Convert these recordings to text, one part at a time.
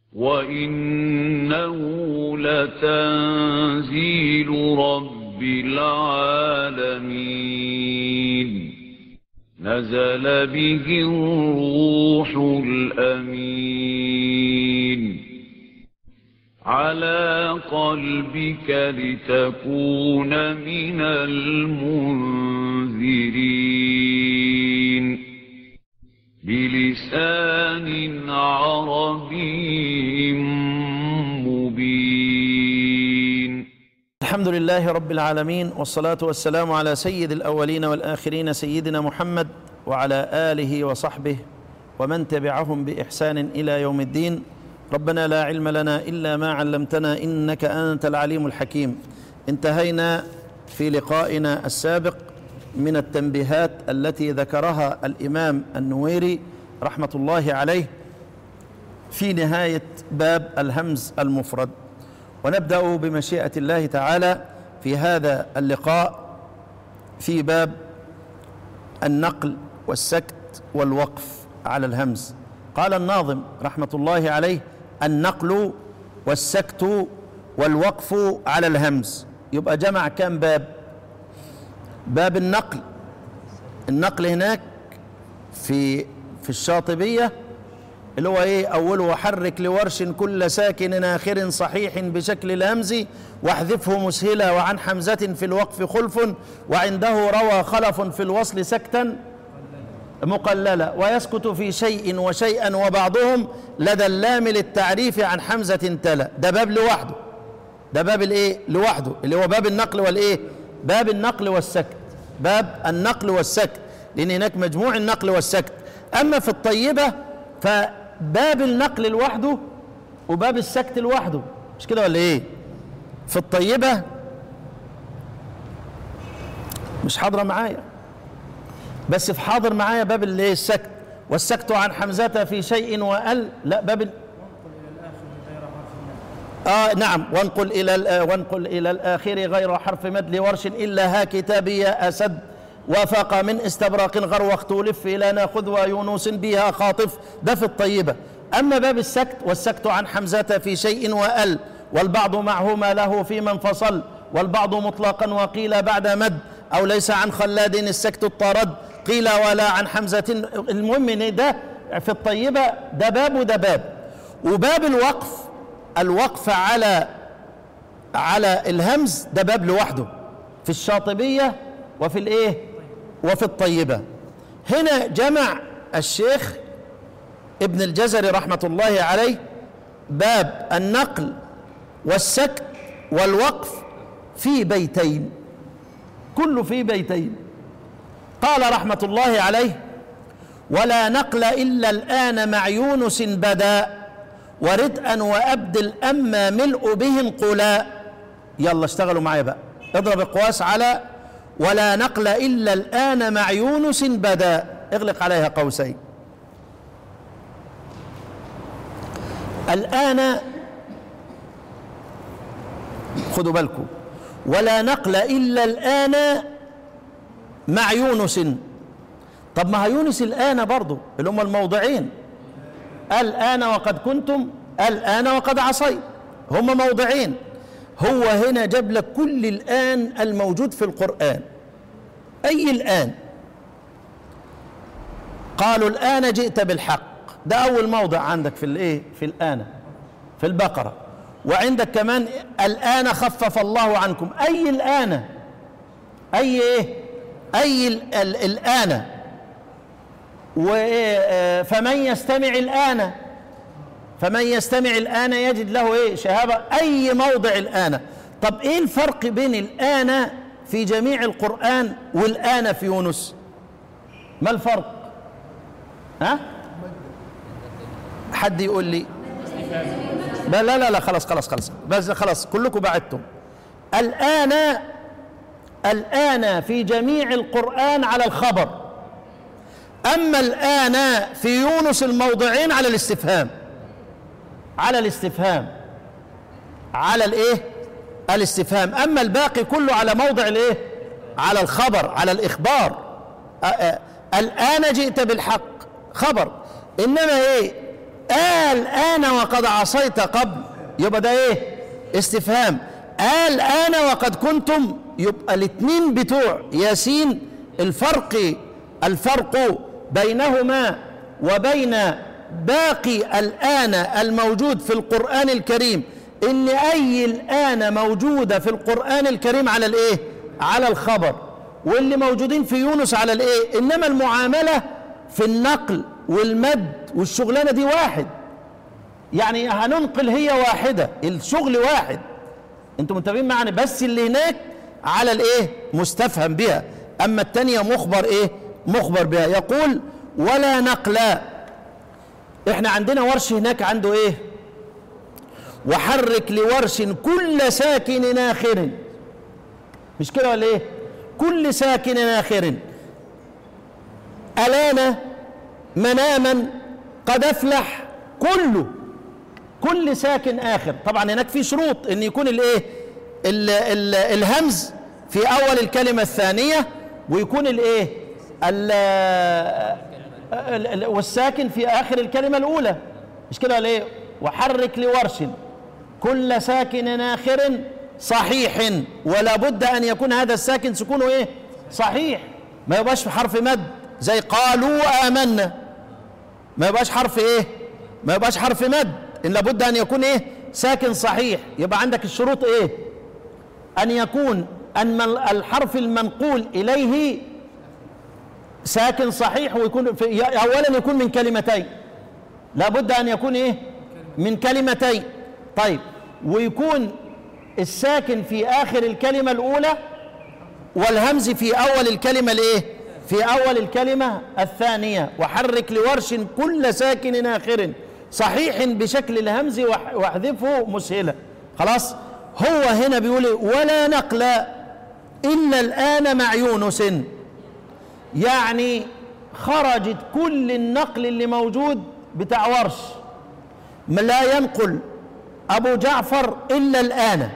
وإنه لتنزيل رب العالمين نزل به الروح الأمين على قلبك لتكون من المنذرين بلسان عربي مبين الحمد لله رب العالمين والصلاة والسلام على سيد الأولين والآخرين سيدنا محمد وعلى آله وصحبه ومن تبعهم بإحسان إلى يوم الدين ربنا لا علم لنا إلا ما علمتنا إنك أنت العليم الحكيم انتهينا في لقائنا السابق من التنبيهات التي ذكرها الإمام النويري رحمة الله عليه في نهاية باب الهمز المفرد ونبدأ بمشيئة الله تعالى في هذا اللقاء في باب النقل والسكت والوقف على الهمز قال الناظم رحمة الله عليه النقل والسكت والوقف على الهمز يبقى جمع كم باب باب النقل النقل هناك في في الشاطبية اللي هو ايه اوله وحرك لورش كل ساكن اخر صحيح بشكل الهمز واحذفه مسهلا وعن حمزة في الوقف خلف وعنده روى خلف في الوصل سكتا مقللة ويسكت في شيء وشيئا وبعضهم لدى اللام للتعريف عن حمزة تلا ده باب لوحده ده باب الايه لوحده اللي هو باب النقل والايه باب النقل والسكت باب النقل والسكت لان هناك مجموع النقل والسكت اما في الطيبة فباب النقل لوحده وباب السكت لوحده مش كده ولا ايه في الطيبة مش حاضرة معايا بس في حاضر معايا باب الايه السكت والسكت عن حمزة في شيء وأل لا باب ال... آه نعم وانقل إلى ال- وانقل إلى الآخر غير حرف مد لورش إلا ها كتابي أسد وافق من استبراق غر واختلف إلى ناخذ ويونس بها خاطف ده في الطيبة أما باب السكت والسكت عن حمزة في شيء وأل والبعض معهما له في من فصل والبعض مطلقا وقيل بعد مد أو ليس عن خلاد السكت الطرد قيل ولا عن حمزة المهم إن ده في الطيبة ده باب وده باب وباب الوقف الوقف على على الهمز ده باب لوحده في الشاطبية وفي الايه وفي الطيبة هنا جمع الشيخ ابن الجزري رحمة الله عليه باب النقل والسكت والوقف في بيتين كله في بيتين قال رحمة الله عليه ولا نقل إلا الآن مع يونس بدا وردءا وأبدل أما ملء به انقلا يلا اشتغلوا معايا بقى اضرب القواس على ولا نقل إلا الآن مع يونس بدا اغلق عليها قوسين الآن خدوا بالكم ولا نقل إلا الآن مع يونس طب ما يونس الآن برضو اللي هم الموضعين الآن وقد كنتم الآن وقد عصيت هم موضعين هو هنا جاب لك كل الآن الموجود في القرآن أي الآن قالوا الآن جئت بالحق ده أول موضع عندك في الإيه في الآن في البقرة وعندك كمان الآن خفف الله عنكم أي الآن أي إيه أي ال ال الآن و- فمن يستمع الآن فمن يستمع الآن يجد له إيه شهابة أي موضع الآن طب إيه الفرق بين الآن في جميع القرآن والآن في يونس ما الفرق ها حد يقول لي لا لا لا, لا خلاص خلاص خلاص بس خلاص كلكم بعدتم الآن الآن في جميع القرآن على الخبر أما الآن في يونس الموضعين على الاستفهام على الاستفهام على الايه الاستفهام أما الباقي كله على موضع الايه على الخبر على الإخبار أ- أ- الآن جئت بالحق خبر إنما ايه الآن وقد عصيت قبل يبقى ده ايه استفهام الآن وقد كنتم يبقى الاثنين بتوع ياسين الفرق الفرق بينهما وبين باقي الآن الموجود في القرآن الكريم إن أي الآن موجودة في القرآن الكريم على الإيه؟ على الخبر واللي موجودين في يونس على الإيه؟ إنما المعاملة في النقل والمد والشغلانة دي واحد يعني هننقل هي واحدة الشغل واحد انتوا منتبهين معنا بس اللي هناك على الايه مستفهم بها اما التانية مخبر ايه مخبر بها يقول ولا نقل احنا عندنا ورش هناك عنده ايه وحرك لورش كل ساكن آخر مش كده ولا ايه كل ساكن آخر ألان مناما قد أفلح كله كل ساكن آخر طبعا هناك في شروط ان يكون الايه ال- ال- الهمز في اول الكلمة الثانية ويكون الايه ال- ال- ال- والساكن في اخر الكلمة الاولى مش كده ولا ايه وحرك لورش كل ساكن آخر صحيح ولا بد ان يكون هذا الساكن سكونه ايه صحيح ما يبقاش في حرف مد زي قالوا آمنا ما يبقاش حرف ايه ما يبقاش حرف مد ان لابد ان يكون ايه ساكن صحيح يبقى عندك الشروط ايه ان يكون ان الحرف المنقول اليه ساكن صحيح ويكون في اولا يكون من كلمتين لابد ان يكون ايه من كلمتين طيب ويكون الساكن في اخر الكلمه الاولى والهمز في اول الكلمه الايه في اول الكلمه الثانيه وحرك لورش كل ساكن اخر صحيح بشكل الهمز وح- واحذفه مسهلا خلاص هو هنا بيقول إيه؟ ولا نقل الا الان مع يونس يعني خرجت كل النقل اللي موجود بتاع ورش ما لا ينقل ابو جعفر الا الان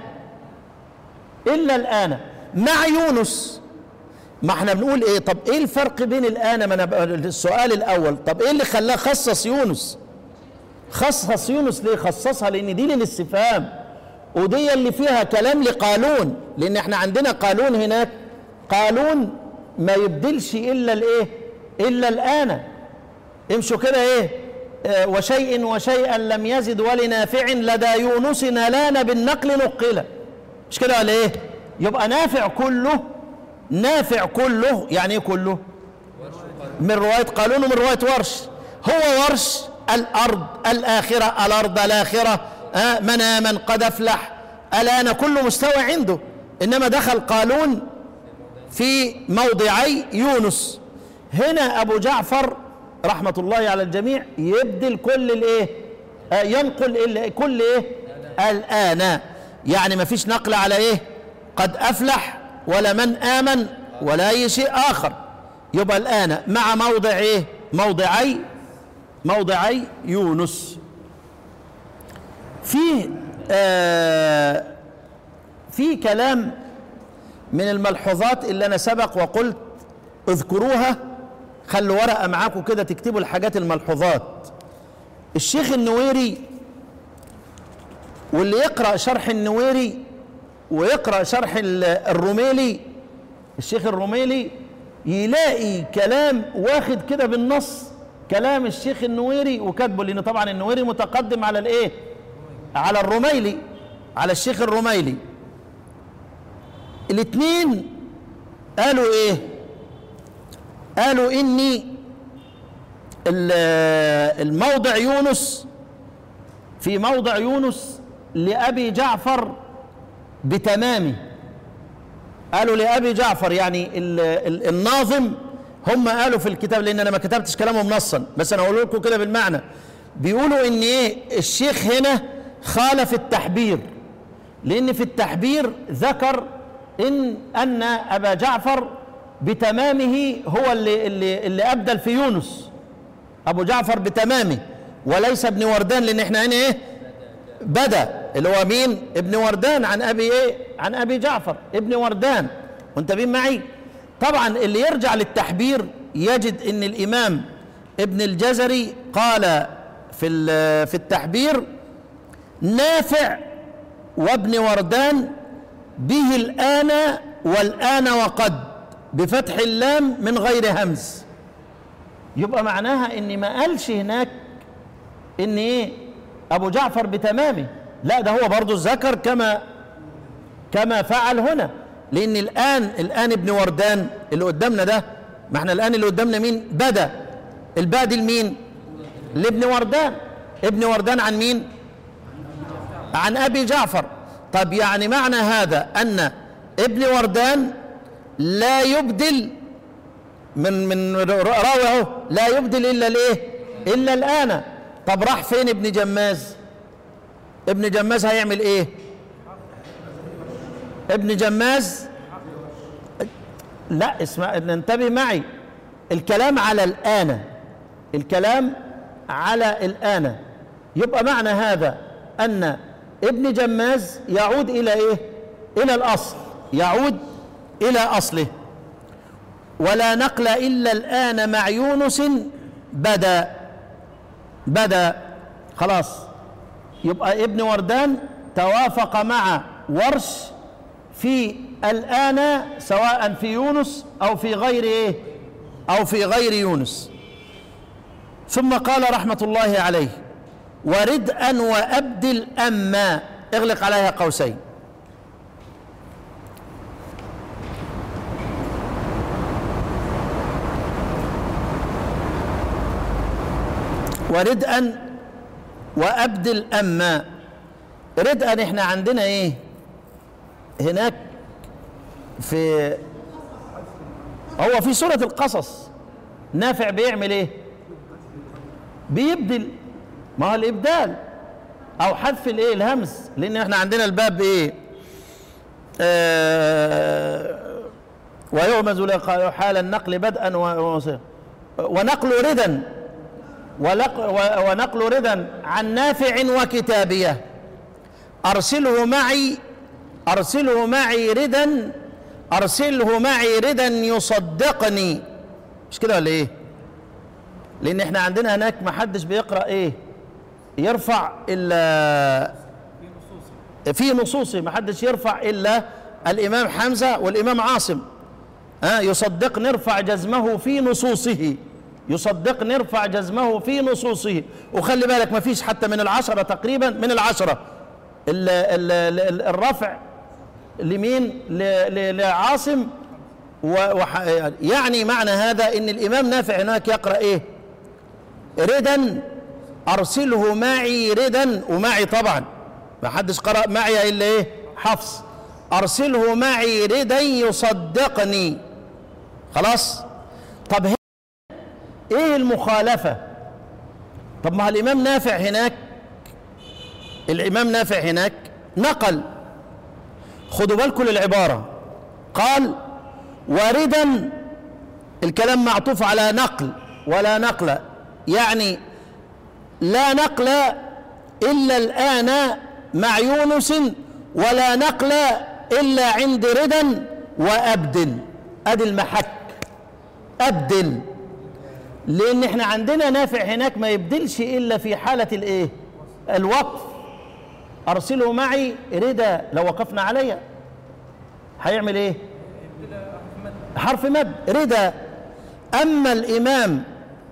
الا الان مع يونس ما احنا بنقول ايه طب ايه الفرق بين الان ما انا بقى- السؤال الاول طب ايه اللي خلاه خصص يونس خصص يونس ليه خصصها لان دي للاستفهام ودي اللي فيها كلام لقالون لان احنا عندنا قالون هناك قالون ما يبدلش الا الايه الا الان امشوا كده ايه آه وشيء وشيئا لم يزد ولنافع لدى يونس نالان بالنقل نقلا مش كده ولا ايه يبقى نافع كله نافع كله يعني ايه كله من رواية قالون ومن رواية ورش هو ورش الأرض الآخرة الأرض الآخرة آه مناما قد أفلح الآن كل مستوى عنده إنما دخل قالون في موضعي يونس هنا أبو جعفر رحمة الله على الجميع يبدل كل الإيه آه ينقل ال- كل إيه الآن يعني ما فيش نقل على إيه قد أفلح ولا من آمن ولا أي شيء آخر يبقى الآن مع موضع إيه موضعي موضعي يونس في آه في كلام من الملحوظات اللي أنا سبق وقلت اذكروها خلوا ورقة معاكم كده تكتبوا الحاجات الملحوظات الشيخ النويري واللي يقرأ شرح النويري ويقرأ شرح ال- الروميلي الشيخ الروميلي يلاقي كلام واخد كده بالنص كلام الشيخ النويري وكاتبه لان طبعا النويري متقدم على الايه على الروميلي على الشيخ الروميلي الاثنين قالوا ايه قالوا اني ال- الموضع يونس في موضع يونس لأبي جعفر بتمامه قالوا لأبي جعفر يعني ال ال الناظم هم قالوا في الكتاب لأن أنا ما كتبتش كلامهم نصا بس أنا أقول لكم كده بالمعنى بيقولوا إن إيه الشيخ هنا خالف التحبير لأن في التحبير ذكر إن أن أبا جعفر بتمامه هو اللي اللي, اللي أبدل في يونس أبو جعفر بتمامه وليس ابن وردان لأن إحنا هنا إيه بدا اللي هو مين ابن وردان عن ابي ايه عن ابي جعفر ابن وردان وانتبهين معي طبعا اللي يرجع للتحبير يجد ان الامام ابن الجزري قال في ال- في التحبير نافع وابن وردان به الآن والآن وقد بفتح اللام من غير همز يبقى معناها ان ما قالش هناك ان ايه ابو جعفر بتمامه لا ده هو برضه ذكر كما كما فعل هنا لان الان الان ابن وردان اللي قدامنا ده ما احنا الان اللي قدامنا مين بدا الباء دي لمين لابن وردان ابن وردان عن مين عن ابي جعفر طب يعني معنى هذا ان ابن وردان لا يبدل من من راوي اهو لا يبدل الا الايه الا الان طب راح فين ابن جماز ابن جماز هيعمل ايه ابن جماز لا اسمع انتبه معي الكلام على الآن الكلام على الآن يبقى معنى هذا أن ابن جماز يعود إلى إيه إلى الأصل يعود إلى أصله ولا نقل إلا الآن مع يونس بدا بدا خلاص يبقى ابن وردان توافق مع ورش في الآن سواء في يونس أو في غير إيه أو في غير يونس ثم قال رحمة الله عليه وردءا وأبدل أما اغلق عليها قوسين وردءا وأبدل أما ردءا احنا عندنا ايه هناك في هو في سورة القصص نافع بيعمل ايه بيبدل ما هو الابدال او حذف الايه الهمز لان احنا عندنا الباب ايه آه ويغمز لق- حال النقل بدءا و- و- ونقل ردا ولق- و- ونقل ردا عن نافع وكتابيه ارسله معي ارسله معي ردا ارسله معي ردا يصدقني مش كده ولا ايه لان احنا عندنا هناك ما حدش بيقرا ايه يرفع الا في نصوصه ما حدش يرفع الا الامام حمزه والامام عاصم ها يصدق نرفع جزمه في نصوصه يصدق نرفع جزمه في نصوصه وخلي بالك ما فيش حتى من العشرة تقريبا من العشرة ال ال ال الرفع لمين ل- ل- لعاصم و- وح يعني معنى هذا ان الامام نافع هناك يقرا ايه ردا ارسله معي ردا ومعي طبعا ما حدش قرأ معي الا ايه حفص ارسله معي ردا يصدقني خلاص طب هنا ايه المخالفة طب ما الامام نافع هناك الامام نافع هناك نقل خدوا بالكم للعبارة قال واردا الكلام معطوف على نقل ولا نقل يعني لا نقل إلا الآن مع يونس ولا نقل إلا عند ردا وأبدل أدي المحك أبدل لأن احنا عندنا نافع هناك ما يبدلش إلا في حالة الإيه الوقف أرسله معي ردا لو وقفنا عليه هيعمل إيه حرف مد ردا أما الإمام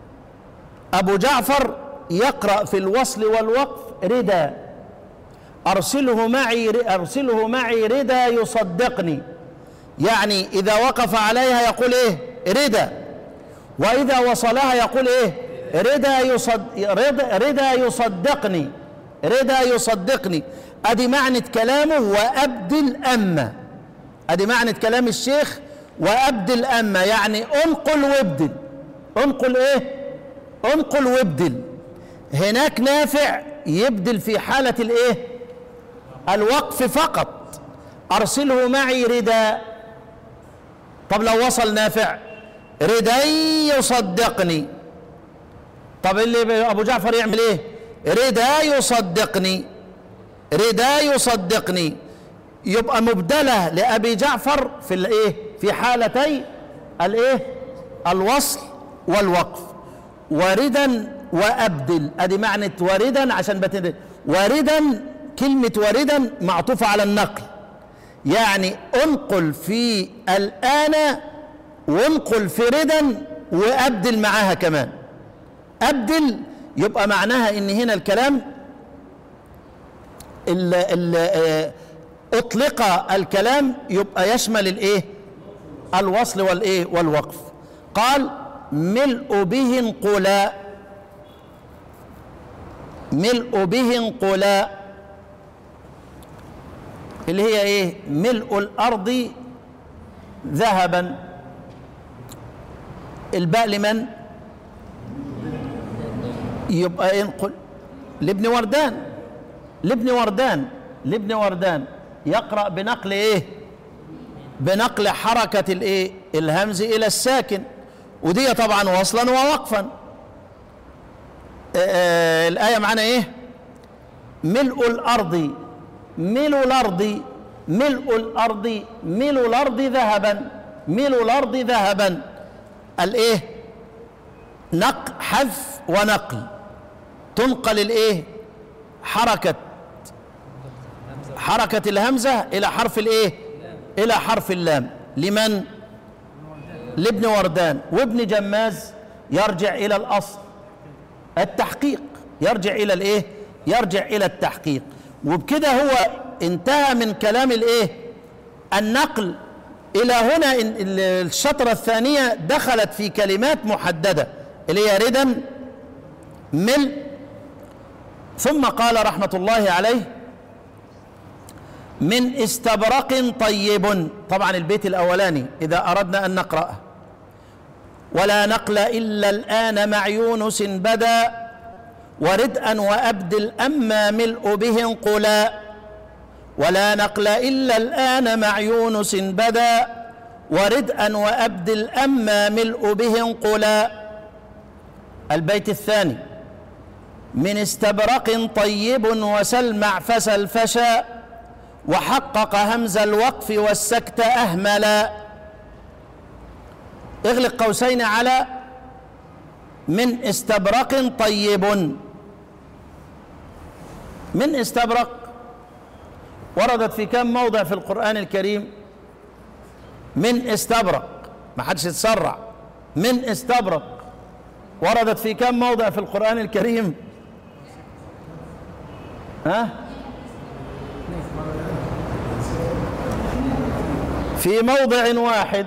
أبو جعفر يقرأ في الوصل والوقف ردا أرسله معي أرسله معي ردا يصدقني يعني إذا وقف عليها يقول إيه ردا وإذا وصلها يقول إيه ردا يصد ردا, ردا يصدقني ردا يصدقني أدي معنى كلامه وأبدل أما أدي معنى كلام الشيخ وأبدل أما يعني أنقل وابدل أنقل إيه انقل وابدل هناك نافع يبدل في حالة الايه الوقف فقط ارسله معي ردا طب لو وصل نافع ردا يصدقني طب اللي ابو جعفر يعمل ايه ردا يصدقني ردا يصدقني يبقى مبدله لابي جعفر في الايه في حالتي الايه الوصل والوقف وردا وأبدل أدي معنى واردا عشان بتد واردا كلمة واردا معطوفة على النقل يعني انقل في الآن وانقل في ردا وأبدل معاها كمان أبدل يبقى معناها إن هنا الكلام ال ال آه، أطلق الكلام يبقى يشمل الإيه الوصل والإيه والوقف قال ملء به انقلا ملء به انقلا اللي هي ايه ملء الارض ذهبا الباء لمن يبقى ينقل لابن وردان لابن وردان لابن وردان يقرأ بنقل ايه بنقل حركة الايه الهمز الى الساكن ودي طبعا وصلا ووقفا آه، آه، الآية معنا ايه ملء الأرض ملء الأرض ملء الأرض ملء الأرض ذهبا ملء الأرض ذهبا الايه نق حذف ونقل تنقل الايه حركة حركة الهمزة إلى حرف الايه إلى حرف اللام لمن لابن وردان وابن جماز يرجع إلى الأصل التحقيق يرجع إلى الايه يرجع إلى التحقيق وبكده هو انتهى من كلام الايه النقل إلى هنا إن- ال- الشطرة الثانية دخلت في كلمات محددة اللي هي ردا مل ثم قال رحمة الله عليه من استبرق طيب طبعا البيت الأولاني إذا أردنا أن نقرأه ولا نقل إلا الآن مع يونس بدا وردءا وأبدل أما ملء به انقلا ولا نقل إلا الآن مع يونس بدا وردءا وأبدل أما ملء به انقلا البيت الثاني من استبرق طيب وسلمع فسل فشا وحقق همز الوقف والسكت أهملا اغلق قوسين على من استبرق طيب من استبرق وردت في كم موضع في القرآن الكريم من استبرق ما حدش يتسرع من استبرق وردت في كم موضع في القرآن الكريم ها في موضع واحد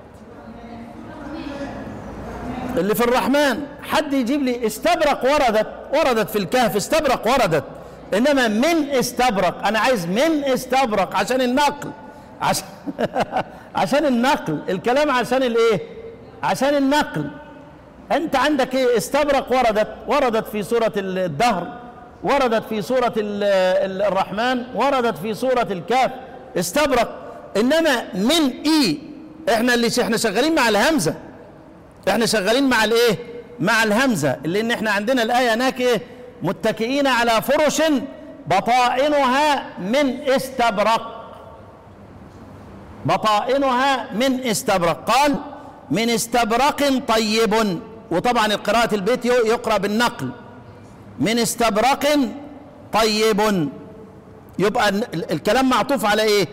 اللي في الرحمن حد يجيب لي استبرق وردت وردت في الكهف استبرق وردت انما من استبرق انا عايز من استبرق عشان النقل عشان عشان النقل الكلام عشان الايه عشان النقل انت عندك ايه استبرق وردت وردت في سوره الدهر وردت في سوره ال- ال- الرحمن وردت في سوره الكهف استبرق انما من اي احنا اللي احنا شغالين مع الهمزه احنا شغالين مع الايه مع الهمزه لان احنا عندنا الايه هناك ايه متكئين على فرش بطائنها من استبرق بطائنها من استبرق قال من استبرق طيب وطبعا قراءة البيت يقرأ بالنقل من استبرق طيب يبقى ال- الكلام معطوف على ايه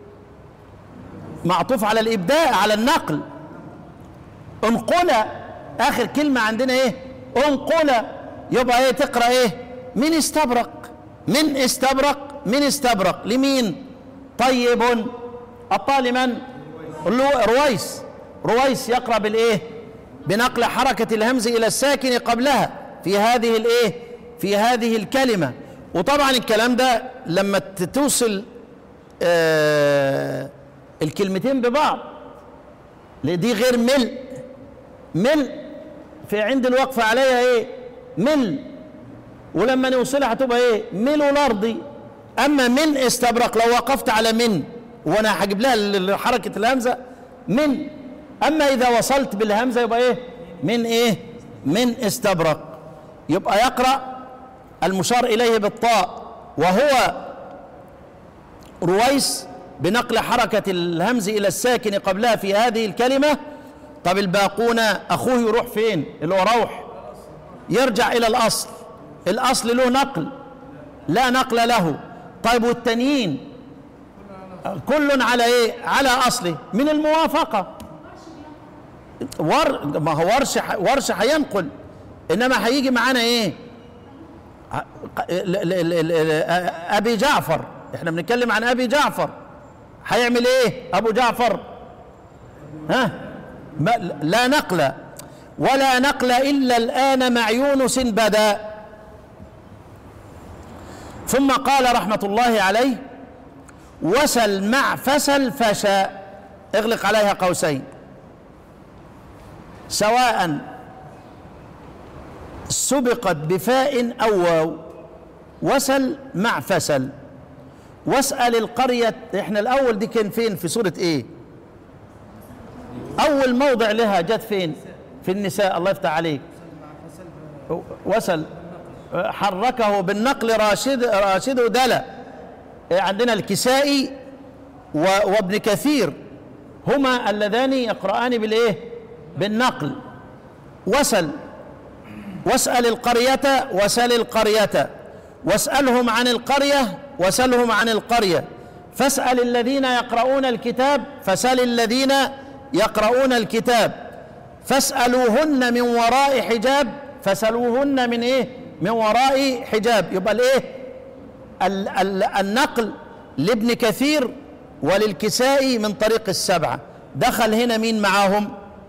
معطوف على الابداع على النقل انقل اخر كلمة عندنا ايه انقل يبقى ايه تقرأ ايه من استبرق من استبرق من استبرق لمين طيب الطاء لمن اللو- رويس رويس يقرأ بالايه بنقل حركة الهمز الى الساكن قبلها في هذه الايه في هذه الكلمة وطبعا الكلام ده لما ت- توصل آه الكلمتين ببعض لأن دي غير ملء ملء في عند الوقفة عليها ايه ملء ولما نوصلها هتبقى ايه ملء الارض اما من استبرق لو وقفت على من وانا هجيب لها ال- ال- حركة الهمزة من اما اذا وصلت بالهمزة يبقى ايه من ايه من استبرق يبقى يقرأ المشار اليه بالطاء وهو رويس بنقل حركة الهمز إلى الساكن قبلها في هذه الكلمة طب الباقون أخوه يروح فين اللي هو روح يرجع الى الاصل الاصل له نقل لا نقل له طيب والتانيين كل على ايه على اصله من الموافقه ور ما هو ورش ورش هينقل انما هيجي معانا ايه ل- ل- ل- ل- ابي جعفر احنا بنتكلم عن ابي جعفر هيعمل ايه ابو جعفر ها ما لا نقل ولا نقل الا الان مع يونس بدا ثم قال رحمه الله عليه وسل مع فسل فشاء اغلق عليها قوسين سواء سبقت بفاء او واو وسل مع فسل واسأل القرية احنا الاول دي كان فين في سورة ايه اول موضع لها جت فين في النساء الله يفتح عليك وسل حركه بالنقل راشد راشد دلا عندنا الكسائي و- وابن كثير هما اللذان يقرآن بالايه بالنقل وسل واسأل القرية وسل القرية واسألهم عن القرية وسلهم عن القرية فاسأل الذين يقرؤون الكتاب فسل الذين يقرؤون الكتاب فاسألوهن من وراء حجاب فسلوهن من ايه من وراء حجاب يبقى الايه ال- ال- النقل لابن كثير وللكسائي من طريق السبعة دخل هنا مين معاهم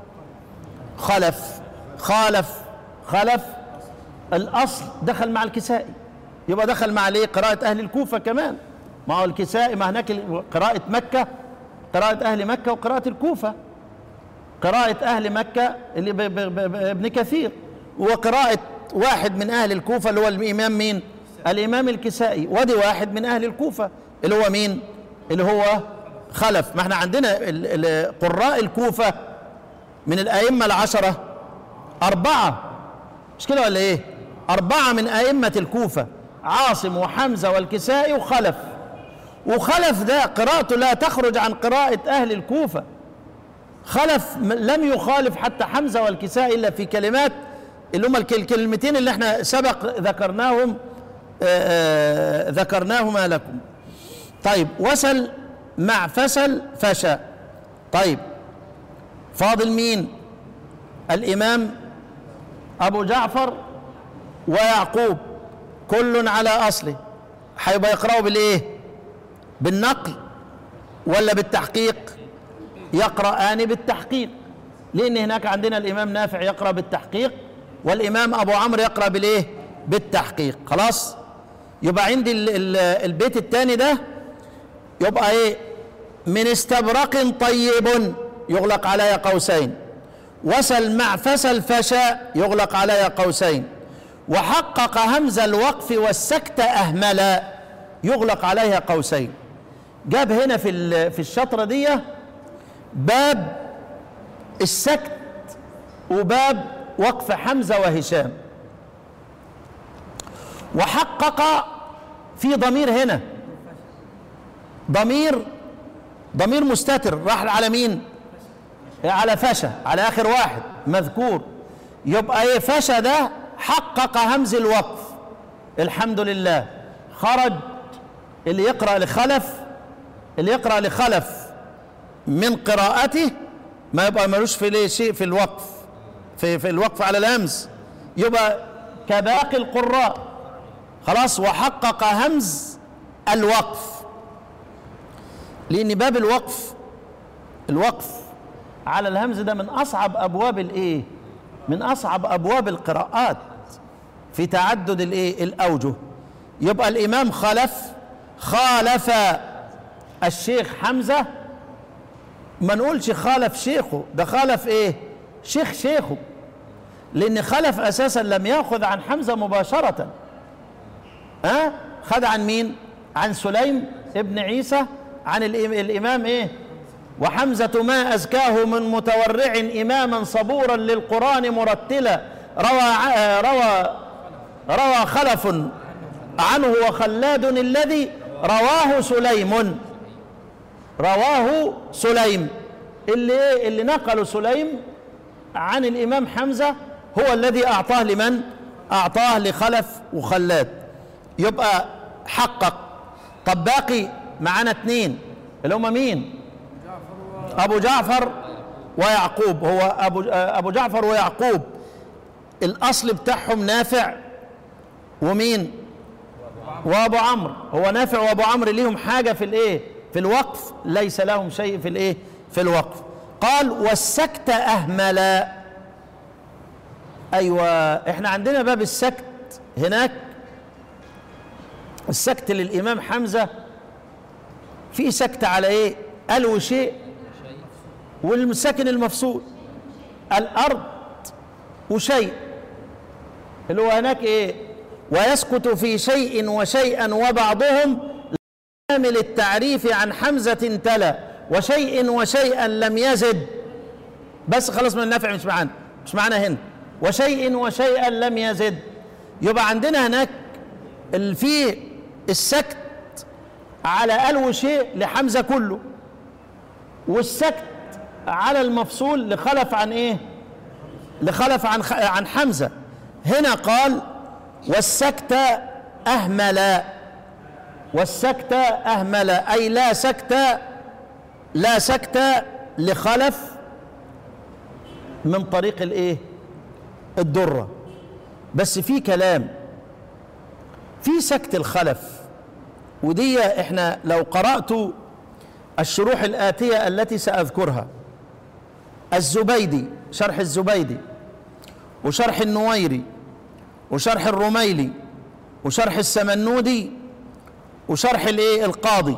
خلف خالف خلف الاصل دخل مع الكسائي يبقى دخل مع ليه قراءة اهل الكوفة كمان ما هو الكسائي ما هناك ال- قراءة مكة قراءة اهل مكة وقراءة الكوفة قراءة اهل مكة اللي ب- ب- ب- ابن كثير وقراءة واحد من اهل الكوفة اللي هو الامام مين الامام الكسائي ودي واحد من اهل الكوفة اللي هو مين اللي هو خلف ما احنا عندنا ال- ال- قراء الكوفة من الائمة العشرة أربعة مش كده ولا إيه؟ أربعة من أئمة الكوفة عاصم وحمزة والكسائي وخلف وخلف ده قراءته لا تخرج عن قراءة أهل الكوفة خلف م- لم يخالف حتى حمزة والكسائي إلا في كلمات اللي هم الك- الكلمتين اللي احنا سبق ذكرناهم آه، آه، ذكرناهما لكم طيب وسل مع فسل فشى طيب فاضل مين الإمام أبو جعفر ويعقوب كل على أصله هيبقى يقرأوا بالإيه بالنقل ولا بالتحقيق يقرآن بالتحقيق لأن هناك عندنا الإمام نافع يقرأ بالتحقيق والإمام أبو عمرو يقرأ بالإيه بالتحقيق خلاص يبقى عندي ال- ال- البيت الثاني ده يبقى إيه من استبرق طيب يغلق علي قوسين وسل مع فسل فشاء يغلق علي قوسين وحقق همز الوقف والسكت أهملا يغلق عليها قوسين جاب هنا في ال- في الشطرة دي باب السكت وباب وقف حمزة وهشام وحقق في ضمير هنا ضمير ضمير مستتر راح على مين على فشا على اخر واحد مذكور يبقى ايه فشا ده حقق همز الوقف الحمد لله خرج اللي يقرا لخلف اللي يقرا لخلف من قراءته ما يبقى ملوش في ليه شيء في الوقف في في الوقف على الهمز يبقى كباقي القراء خلاص وحقق همز الوقف لان باب الوقف الوقف على الهمز ده من اصعب ابواب الايه من اصعب ابواب القراءات في تعدد الايه الاوجه يبقى الامام خلف خالف الشيخ حمزه ما نقولش خالف شيخه ده خالف ايه شيخ شيخه لان خلف اساسا لم ياخذ عن حمزه مباشره ها خد عن مين عن سليم ابن عيسى عن الإم- الامام ايه وحمزة ما أزكاه من متورع إماما صبورا للقرآن مرتلا روى ع- روى روى خلف عنه وخلاد الذي رواه سليم رواه سليم اللي إيه؟ اللي نقل سليم عن الإمام حمزة هو الذي أعطاه لمن أعطاه لخلف وخلاد يبقى حقق طب باقي معانا اتنين اللي هما مين أبو جعفر ويعقوب هو أبو, أبو جعفر ويعقوب الأصل بتاعهم نافع ومين وابو عمرو هو نافع وابو عمرو ليهم حاجه في الايه في الوقف ليس لهم شيء في الايه في الوقف قال والسكت اهملا ايوه احنا عندنا باب السكت هناك السكت للامام حمزه في سكت على ايه الو شيء والساكن المفصول الارض وشيء اللي هو هناك ايه ويسكت في شيء وشيئا وبعضهم كامل التعريف عن حمزة تلا وشيء وشيئا لم يزد بس خلاص من النافع مش معانا مش معانا هنا وشيء وشيئا لم يزد يبقى عندنا هناك ال- في السكت على ألو شيء لحمزة كله والسكت على المفصول لخلف عن ايه لخلف عن خ- عن حمزة هنا قال والسكت أهمل والسكت أهمل أي لا سكت لا سكت لخلف من طريق الايه الدرة بس في كلام في سكت الخلف ودي احنا لو قرأت الشروح الآتية التي سأذكرها الزبيدي شرح الزبيدي وشرح النويري وشرح الرميلي وشرح السمنودي وشرح الايه القاضي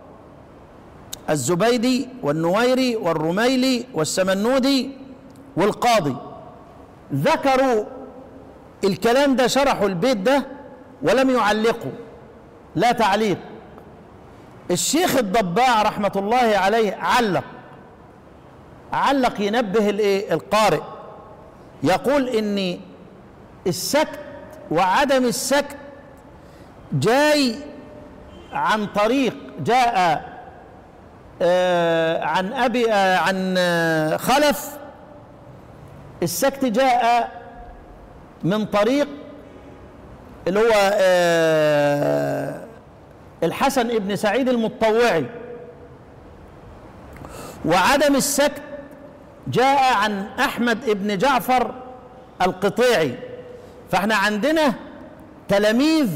الزبيدي والنويري والرميلي والسمنودي والقاضي ذكروا الكلام ده شرحوا البيت ده ولم يعلقوا لا تعليق الشيخ الضباع رحمة الله عليه علق علق ينبه الايه القارئ يقول ان السكت وعدم السكت جاي عن طريق جاء آه، عن ابي آه، عن آه، خلف السكت جاء من طريق اللي هو آه، الحسن ابن سعيد المطوعي وعدم السكت جاء عن احمد ابن جعفر القطيعي فاحنا عندنا تلاميذ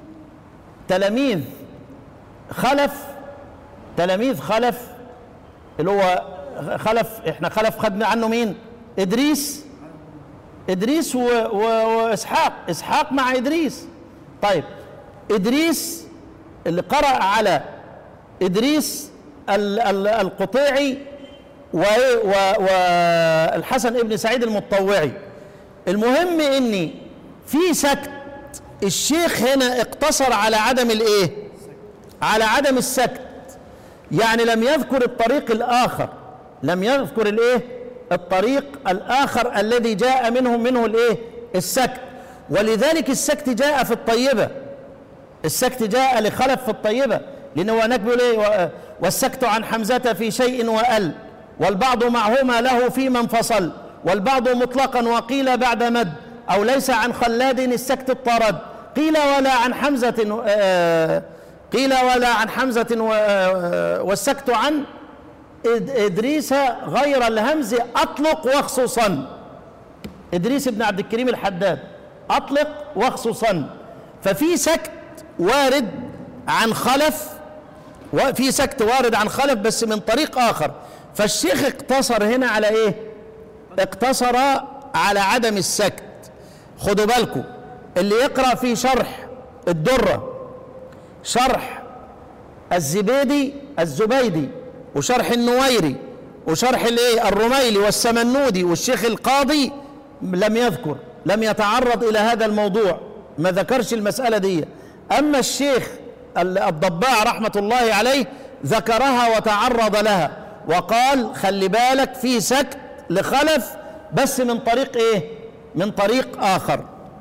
تلاميذ خلف تلاميذ خلف اللي هو خلف احنا خلف خدنا عنه مين ادريس ادريس و... و... واسحاق اسحاق مع ادريس طيب ادريس اللي قرأ على ادريس ال... ال... القطيعي والحسن و... والحسن ابن سعيد المطوعي المهم اني في سكت الشيخ هنا اقتصر على عدم الايه على عدم السكت يعني لم يذكر الطريق الاخر لم يذكر الايه الطريق الاخر الذي جاء منهم منه الايه السكت ولذلك السكت جاء في الطيبه السكت جاء لخلف في الطيبه لانه هناك بيقول ايه و- والسكت عن حمزه في شيء وال والبعض معهما له فيما انفصل والبعض مطلقا وقيل بعد مد او ليس عن خلاد السكت الطرد قيل ولا عن حمزه آه، قيل ولا عن حمزه و- آه، والسكت عن إد- ادريس غير الهمز اطلق وخصوصا ادريس بن عبد الكريم الحداد اطلق وخصوصا ففي سكت وارد عن خلف وفي سكت وارد عن خلف بس من طريق اخر فالشيخ اقتصر هنا على ايه اقتصر على عدم السكت خدوا بالكم اللي يقرا في شرح الدره شرح الزبيدي الزبيدي وشرح النويري وشرح الايه الرميلي والسمنودي والشيخ القاضي لم يذكر لم يتعرض الى هذا الموضوع ما ذكرش المساله دي اما الشيخ ال- الضباع رحمه الله عليه ذكرها وتعرض لها وقال خلي بالك في سكت لخلف بس من طريق ايه من طريق اخر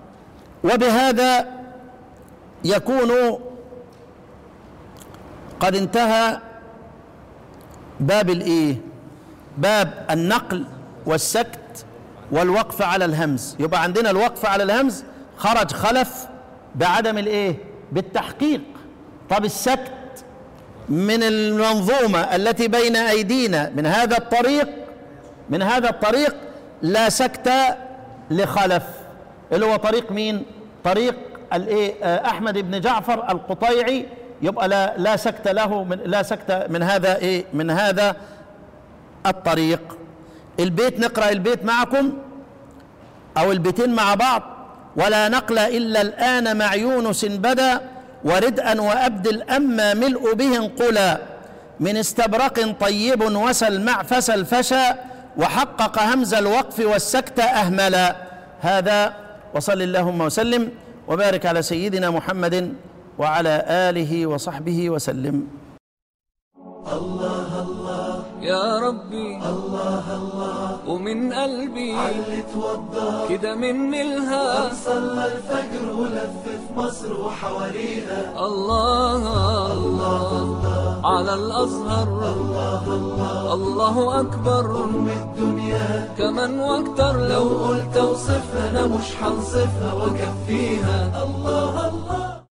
وبهذا يكون قد انتهى باب الايه باب النقل والسكت والوقف على الهمز يبقى عندنا الوقف على الهمز خرج خلف بعدم الايه بالتحقيق طب السكت من المنظومة التي بين أيدينا من هذا الطريق من هذا الطريق لا سكت لخلف اللي هو طريق مين طريق الايه آه، احمد بن جعفر القطيعي يبقى لا لا سكت له من لا سكت من هذا ايه من هذا الطريق البيت نقرا البيت معكم او البيتين مع بعض ولا نقل الا الان مع يونس بدا وردءا وابدل اما ملء به انقلا من استبرق طيب وسل مع فسل فشى وحقق همز الوقف والسكت اهملا هذا وصل اللهم وسلم وبارك على سيدنا محمد وعلى اله وصحبه وسلم يا ربي الله الله ومن قلبي اللي توضى كده مني الها صلى الفجر ولف في مصر وحواليها الله الله على الأزهر الله أكبر أم الدنيا كمان واكتر لو لو قلت اوصفها انا مش هنصفها واكفيها الله الله